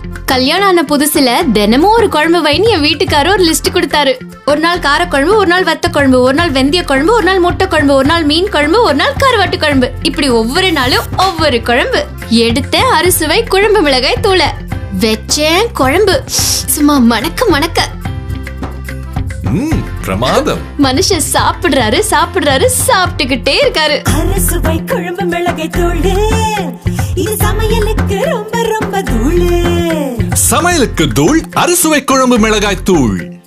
கல்யாணம் ஆன புதுசுல தினமும் ஒரு குழம்பு வைன்னு என் வீட்டுக்காரர் ஒரு லிஸ்ட் கொடுத்தாரு ஒரு நாள் காரக்குழம்பு ஒரு நாள் வத்த குழம்பு ஒரு நாள் வெந்தய குழம்பு ஒரு நாள் முட்டை குழம்பு ஒரு நாள் மீன் குழம்பு ஒரு நாள் கருவாட்டு குழம்பு இப்படி ஒவ்வொரு நாளும் ஒவ்வொரு குழம்பு எடுத்தேன் அறுசுவை குழம்பு மிளகாய் தூளை வச்சேன் குழம்பு சும்மா மணக்க மணக்க ம் பிரமாதம் மனுஷன் சாப்பிடுறாரு சாப்பிடுறாரு சாப்பிட்டுக்கிட்டே இருக்காரு அரசுவை குழம்பு மிளகாய் தூளு இது சமையலுக்கு ரொம்ப ரொம்ப தூளு சமையலுக்கு தூள் அறுசுவை குழம்பு மிளகாய் தூள்